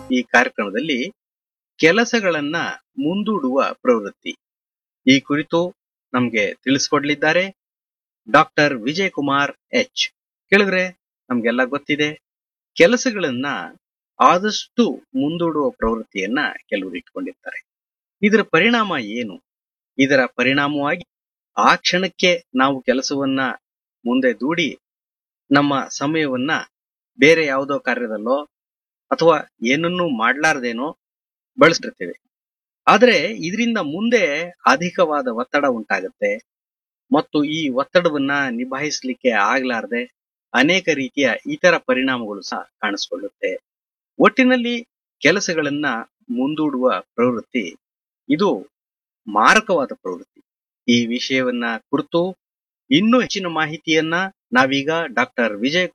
ಈ ಕಾರ್ಯಕ್ರಮದಲ್ಲಿ ಕೆಲಸಗಳನ್ನ ಮುಂದೂಡುವ ಪ್ರವೃತ್ತಿ ಈ ಕುರಿತು ನಮ್ಗೆ ತಿಳಿಸ್ಕೊಡ್ಲಿದ್ದಾರೆ ಡಾಕ್ಟರ್ ವಿಜಯ್ ಕುಮಾರ್ ಎಚ್ ಕೇಳಿದ್ರೆ ನಮ್ಗೆಲ್ಲ ಗೊತ್ತಿದೆ ಕೆಲಸಗಳನ್ನ ಆದಷ್ಟು ಮುಂದೂಡುವ ಪ್ರವೃತ್ತಿಯನ್ನ ಕೆಲವರು ಇಟ್ಕೊಂಡಿರ್ತಾರೆ ಇದರ ಪರಿಣಾಮ ಏನು ಇದರ ಪರಿಣಾಮವಾಗಿ ಆ ಕ್ಷಣಕ್ಕೆ ನಾವು ಕೆಲಸವನ್ನ ಮುಂದೆ ದೂಡಿ ನಮ್ಮ ಸಮಯವನ್ನ ಬೇರೆ ಯಾವುದೋ ಕಾರ್ಯದಲ್ಲೋ ಅಥವಾ ಏನನ್ನೂ ಮಾಡ್ಲಾರ್ದೇನೋ ಬಳಸಿರ್ತೇವೆ ಆದ್ರೆ ಇದರಿಂದ ಮುಂದೆ ಅಧಿಕವಾದ ಒತ್ತಡ ಉಂಟಾಗುತ್ತೆ ಮತ್ತು ಈ ಒತ್ತಡವನ್ನ ನಿಭಾಯಿಸಲಿಕ್ಕೆ ಆಗ್ಲಾರ್ದೆ ಅನೇಕ ರೀತಿಯ ಇತರ ಪರಿಣಾಮಗಳು ಸಹ ಕಾಣಿಸ್ಕೊಳ್ಳುತ್ತೆ ಒಟ್ಟಿನಲ್ಲಿ ಕೆಲಸಗಳನ್ನ ಮುಂದೂಡುವ ಪ್ರವೃತ್ತಿ ಇದು ಮಾರಕವಾದ ಪ್ರವೃತ್ತಿ ಈ ವಿಷಯವನ್ನ ಕುರಿತು ಇನ್ನೂ ಹೆಚ್ಚಿನ ಮಾಹಿತಿಯನ್ನ ನಾವೀಗ ಡಾಕ್ಟರ್ ವಿಜಯ್